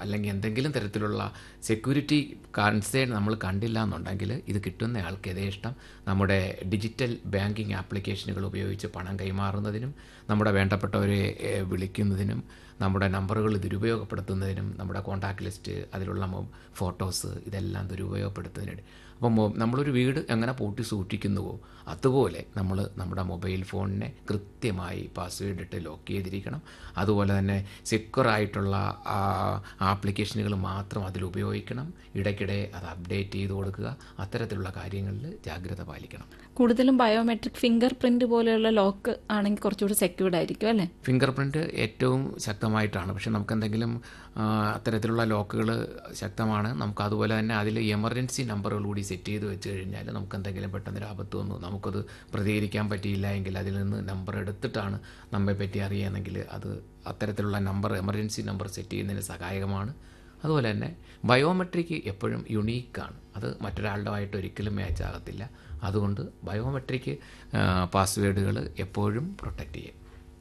അല്ലെങ്കിൽ എന്തെങ്കിലും തരത്തിലുള്ള സെക്യൂരിറ്റി കൺസേൺ നമ്മൾ കണ്ടില്ല എന്നുണ്ടെങ്കിൽ ഇത് കിട്ടുന്ന ആൾക്ക് യഥേഷ്ടം നമ്മുടെ ഡിജിറ്റൽ ബാങ്കിങ് ആപ്ലിക്കേഷനുകൾ ഉപയോഗിച്ച് പണം കൈമാറുന്നതിനും നമ്മുടെ വേണ്ടപ്പെട്ടവരെ ഏഹ്, വിളിക്കുന്നതിനും നമ്മുടെ നമ്പറുകൾ ദുരുപയോഗപ്പെടുത്തുന്നതിനും നമ്മുടെ കോൺടാക്ട് ലിസ്റ്റ് അതിലുള്ള മൊ- ഫോട്ടോസ് ഇതെല്ലാം ദുരുപയോഗപ്പെടുത്തുന്നതിന് അപ്പം മൊ- നമ്മളൊരു വീട് എങ്ങനെ പൂട്ടി സൂക്ഷിക്കുന്നുവോ അതുപോലെ നമ്മൾ നമ്മുടെ മൊബൈൽ ഫോണിനെ കൃത്യമായി പാസ്വേഡ് ഇട്ട് ലോക്ക് ചെയ്തിരിക്കണം അതുപോലെ തന്നെ സെക്യൂർ ആയിട്ടുള്ള ആപ്ലിക്കേഷനുകൾ മാത്രം അതിൽ ഉപയോഗിക്കണം ഇടയ്ക്കിടെ അത് അപ്ഡേറ്റ് ചെയ്ത് കൊടുക്കുക അത്തരത്തിലുള്ള കാര്യങ്ങളിൽ ജാഗ്രത പാലിക്കണം കൂടുതലും ബയോമെട്രിക് ഫിംഗർ പ്രിന്റ് പോലെയുള്ള ലോക്ക് ആണെങ്കിൽ കുറച്ചുകൂടി സെക്യൂർഡ് ആയിരിക്കും അല്ലേ ഫിംഗർ പ്രിൻ്റ് ഏറ്റവും ശക്തമായിട്ടാണ് പക്ഷെ നമുക്ക് എന്തെങ്കിലും ആ, അത്തരത്തിലുള്ള ലോക്കുകൾ ശക്തമാണ് നമുക്ക് അതുപോലെ തന്നെ അതിൽ എമർജൻസി നമ്പറുകൾ കൂടി സെറ്റ് ചെയ്ത് വെച്ച് കഴിഞ്ഞാൽ നമുക്ക് എന്തെങ്കിലും പെട്ടെന്ന് ഒരു ആപത്ത് വന്നു നമുക്കത് പ്രതികരിക്കാൻ പറ്റിയില്ല എങ്കിൽ അതിൽ നിന്ന് നമ്പർ എടുത്തിട്ടാണ് നമ്മെ പറ്റി അറിയുകയെങ്കിൽ അത് അത്തരത്തിലുള്ള നമ്പർ എമർജൻസി നമ്പർ സെറ്റ് ചെയ്യുന്നതിന് സഹായകമാണ് അതുപോലെ തന്നെ ബയോമെട്രിക് എപ്പോഴും യുണീക്കാണ് അത് മറ്റൊരാളുടെ ഒരിക്കലും മാച്ച് ആകത്തില്ല അതുകൊണ്ട് ബയോമെട്രിക് പാസ്വേഡുകൾ എപ്പോഴും പ്രൊട്ടക്റ്റ് ചെയ്യും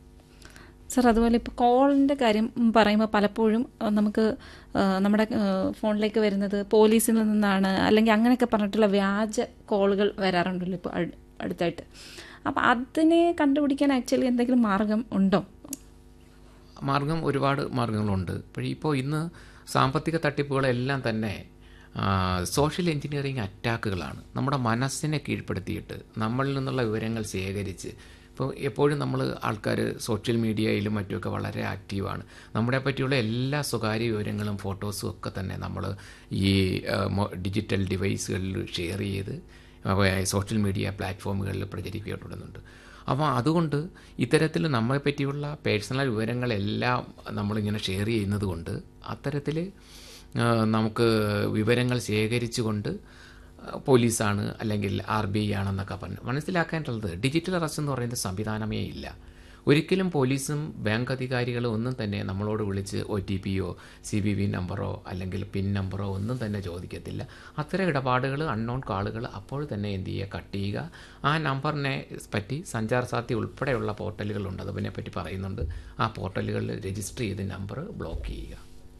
സർ അതുപോലെ ഇപ്പോൾ കോളിൻ്റെ കാര്യം പറയുമ്പോൾ പലപ്പോഴും അഹ് നമുക്ക് അഹ് നമ്മുടെ അഹ് ഫോണിലേക്ക് വരുന്നത് പോലീസിൽ നിന്നാണ് അല്ലെങ്കിൽ അങ്ങനെയൊക്കെ പറഞ്ഞിട്ടുള്ള വ്യാജ കോളുകൾ വരാറുണ്ടല്ലോ ഇപ്പോൾ അട്- അടുത്തായിട്ട് അപ്പോൾ അതിനെ കണ്ടുപിടിക്കാൻ ആക്ച്വലി എന്തെങ്കിലും മാർഗം ഉണ്ടോ മാർഗം ഒരുപാട് മാർഗങ്ങളുണ്ട് പക്ഷേ ഇപ്പോൾ ഇന്ന് സാമ്പത്തിക തട്ടിപ്പുകളെല്ലാം തന്നെ ആ, സോഷ്യൽ എഞ്ചിനീയറിംഗ് അറ്റാക്കുകളാണ് നമ്മുടെ മനസ്സിനെ കീഴ്പ്പെടുത്തിയിട്ട് നമ്മളിൽ നിന്നുള്ള വിവരങ്ങൾ ശേഖരിച്ച് ഇപ്പോൾ എപ്പോഴും നമ്മൾ ആൾക്കാർ സോഷ്യൽ മീഡിയയിലും മറ്റുമൊക്കെ വളരെ ആക്റ്റീവാണ് നമ്മളെ പറ്റിയുള്ള എല്ലാ സ്വകാര്യ വിവരങ്ങളും ഫോട്ടോസും ഒക്കെ തന്നെ നമ്മൾ ഈ ആ, മൊ- ഡിജിറ്റൽ ഡിവൈസുകളിൽ ഷെയർ ചെയ്ത് അപ്പോൾ സോഷ്യൽ മീഡിയ പ്ലാറ്റ്ഫോമുകളിൽ പ്രചരിക്കപ്പെടുന്നുണ്ട് അപ്പോൾ അതുകൊണ്ട് ഇത്തരത്തിൽ നമ്മളെ പറ്റിയുള്ള പേഴ്സണൽ വിവരങ്ങളെല്ലാം നമ്മളിങ്ങനെ ഷെയർ ചെയ്യുന്നത് കൊണ്ട് അത്തരത്തിൽ നമുക്ക് വിവരങ്ങൾ ശേഖരിച്ചുകൊണ്ട് ആ, പോലീസാണ് അല്ലെങ്കിൽ ആർ ബി ഐ ആണെന്നൊക്കെ പറഞ്ഞ് മനസ്സിലാക്കേണ്ടത് ഡിജിറ്റൽ അറസ്റ്റ് എന്ന് പറയുന്ന സംവിധാനമേ ഇല്ല ഒരിക്കലും പോലീസും ബാങ്ക് അധികാരികളും ഒന്നും തന്നെ നമ്മളോട് വിളിച്ച് ഒ ടി പിയോ സി ബി വി നമ്പറോ അല്ലെങ്കിൽ പിൻ നമ്പറോ ഒന്നും തന്നെ ചോദിക്കത്തില്ല അത്തരം ഇടപാടുകൾ അൺനോൺ കാളുകൾ അപ്പോൾ തന്നെ എന്ത് ചെയ്യുക കട്ട് ചെയ്യുക ആ നമ്പറിനെ പറ്റി സഞ്ചാർ സാധ്യ ഉൾപ്പെടെയുള്ള പോർട്ടലുകളുണ്ട് അതിനെപ്പറ്റി പറയുന്നുണ്ട് ആ പോർട്ടലുകളിൽ രജിസ്റ്റർ ചെയ്ത് നമ്പർ ബ്ലോക്ക് ചെയ്യുക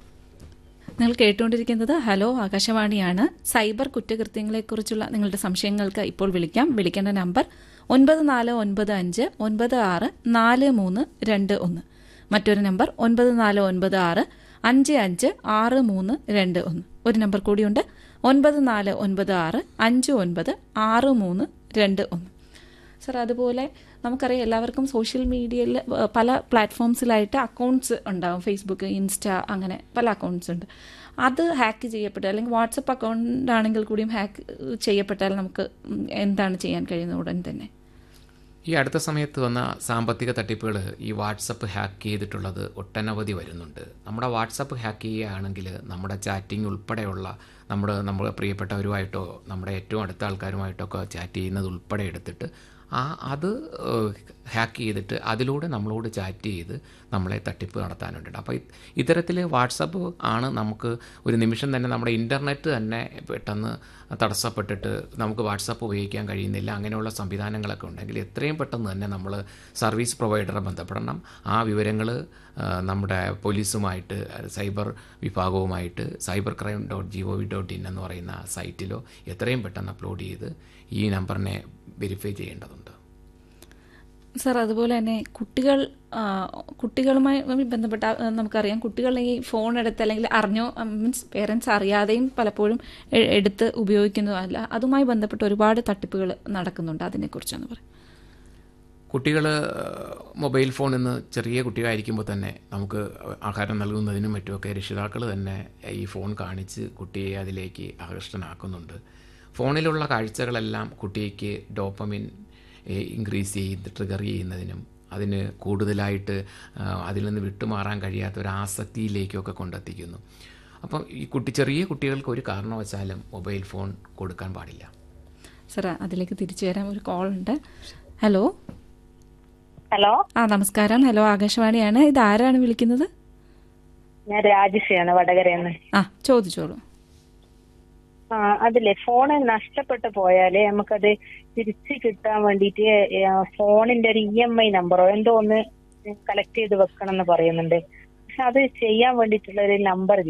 നിങ്ങൾ കേട്ടുകൊണ്ടിരിക്കുന്നത് ഹലോ ആകാശവാണിയാണ് സൈബർ കുറ്റകൃത്യങ്ങളെക്കുറിച്ചുള്ള നിങ്ങളുടെ സംശയങ്ങൾക്ക് ഇപ്പോൾ വിളിക്കാം വിളിക്കേണ്ട നമ്പർ ഒൻപത് നാല് ഒൻപത് അഞ്ച് ഒൻപത് ആറ് നാല് മൂന്ന് രണ്ട് ഒന്ന് മറ്റൊരു നമ്പർ ഒൻപത് നാല് ഒൻപത് ആറ് അഞ്ച് അഞ്ച് ആറ് മൂന്ന് രണ്ട് ഒന്ന് ഒരു നമ്പർ കൂടിയുണ്ട് ഒൻപത് നാല് ഒൻപത് ആറ് അഞ്ച് ഒൻപത് ആറ് മൂന്ന് രണ്ട് ഒന്ന് സർ അതുപോലെ നമുക്കറിയാം എല്ലാവർക്കും സോഷ്യൽ മീഡിയയിൽ പല പ്ലാറ്റ്ഫോംസിലായിട്ട് അക്കൗണ്ട്സ് ഉണ്ടാവും ഫേസ്ബുക്ക് ഇൻസ്റ്റ അങ്ങനെ പല അക്കൗണ്ട്സ് ഉണ്ട് അത് ഹാക്ക് ചെയ്യപ്പെട്ട അല്ലെങ്കിൽ വാട്സപ്പ് അക്കൗണ്ട് ആണെങ്കിൽ കൂടിയും ഹാക്ക് ചെയ്യപ്പെട്ടാൽ നമുക്ക് ഉം എന്താണ് ചെയ്യാൻ കഴിയുന്നത് ഉടൻ തന്നെ ഈ അടുത്ത സമയത്ത് വന്ന സാമ്പത്തിക തട്ടിപ്പുകൾ ഈ വാട്സപ്പ് ഹാക്ക് ചെയ്തിട്ടുള്ളത് ഒട്ടനവധി വരുന്നുണ്ട് നമ്മുടെ വാട്സപ്പ് ഹാക്ക് ചെയ്യുകയാണെങ്കിൽ നമ്മുടെ ചാറ്റിംഗ് ഉൾപ്പെടെയുള്ള നമ്മുടെ നമ്മുടെ പ്രിയപ്പെട്ടവരുമായിട്ടോ നമ്മുടെ ഏറ്റവും അടുത്ത ആൾക്കാരുമായിട്ടോ ഒക്കെ ചാറ്റ് ചെയ്യുന്നത് ഉൾപ്പെടെ എടുത്തിട്ട് ആ അത് ഹാക്ക് ചെയ്തിട്ട് അതിലൂടെ നമ്മളോട് ചാറ്റ് ചെയ്ത് നമ്മളെ തട്ടിപ്പ് നടത്താനുണ്ട് അപ്പോൾ ഇത്തരത്തിൽ വാട്സപ്പ് ആണ് നമുക്ക് ഒരു നിമിഷം തന്നെ നമ്മുടെ ഇൻ്റർനെറ്റ് തന്നെ പെട്ടെന്ന് തടസ്സപ്പെട്ടിട്ട് നമുക്ക് വാട്സപ്പ് ഉപയോഗിക്കാൻ കഴിയുന്നില്ല അങ്ങനെയുള്ള സംവിധാനങ്ങളൊക്കെ ഉണ്ടെങ്കിൽ എത്രയും പെട്ടെന്ന് തന്നെ നമ്മൾ സർവീസ് പ്രൊവൈഡറെ ബന്ധപ്പെടണം ആ വിവരങ്ങൾ നമ്മുടെ പോലീസുമായിട്ട് സൈബർ വിഭാഗവുമായിട്ട് cyber crime dot G O V dot in എന്ന് പറയുന്ന സൈറ്റിലോ എത്രയും പെട്ടെന്ന് അപ്ലോഡ് ചെയ്ത് ഈ നമ്പറിനെ വെരിഫൈ ചെയ്യേണ്ടതുണ്ട് സർ അതുപോലെ തന്നെ കുട്ടികൾ ആ, കുട്ടികളുമായി ബന്ധപ്പെട്ട ആ, നമുക്കറിയാം കുട്ടികൾ ഈ ഫോൺ എടുത്ത് അല്ലെങ്കിൽ അറിഞ്ഞോ മീൻസ് പേരൻസ് അറിയാതെയും പലപ്പോഴും എ- എടുത്ത് ഉപയോഗിക്കുന്നതല്ല അതുമായി ബന്ധപ്പെട്ട് ഒരുപാട് തട്ടിപ്പുകൾ നടക്കുന്നുണ്ട് അതിനെക്കുറിച്ചൊന്ന് പറയാം കുട്ടികൾ മൊബൈൽ ഫോൺ ഇന്ന് ചെറിയ കുട്ടികളായിരിക്കുമ്പോൾ തന്നെ നമുക്ക് ആഹാരം നൽകുന്നതിനും മറ്റുമൊക്കെ രക്ഷിതാക്കൾ തന്നെ ഈ ഫോൺ കാണിച്ച് കുട്ടിയെ അതിലേക്ക് ആകർഷ്ടനാക്കുന്നുണ്ട് ഫോണിലുള്ള കാഴ്ചകളെല്ലാം കുട്ടിക്ക് ഡോപ്പമിൻ ഇൻക്രീസ് ചെയ്ത് ട്രിഗർ ചെയ്യുന്നതിനും അതിന് കൂടുതലായിട്ട് ആ, അതിൽ നിന്ന് വിട്ടുമാറാൻ കഴിയാത്ത ഒരു ആസക്തിയിലേക്കൊക്കെ കൊണ്ടെത്തിക്കുന്നു അപ്പം ഈ കുട്ടി ചെറിയ കുട്ടികൾക്ക് ഒരു കാരണവശാലും മൊബൈൽ ഫോൺ കൊടുക്കാൻ പാടില്ല സർ അതിലേക്ക് തിരിച്ചു വരാൻ ഒരു കോൾ ഉണ്ട് ഹലോ ഹലോ ആ നമസ്കാരം ഹലോ ആകാശവാണിയാണ് ഇത് ആരാണ് വിളിക്കുന്നത് ഞാൻ രാജശ്രീയാണ് വടകരയെന്ന് ആ ചോദിച്ചോളൂ ആ അതില്ലേ ഫോണ് നഷ്ടപ്പെട്ടു പോയാല് നമുക്കത് തിരിച്ച് കിട്ടാൻ വേണ്ടിയിട്ട് ഫോണിന്റെ ഒരു ഇ എം ഐ നമ്പറോ എന്തോ ഒന്ന് കളക്ട് ചെയ്ത് വെക്കണം എന്ന് പറയുന്നുണ്ട് പക്ഷെ അത് ചെയ്യാൻ വേണ്ടിയിട്ടുള്ള ഒരു നമ്പർ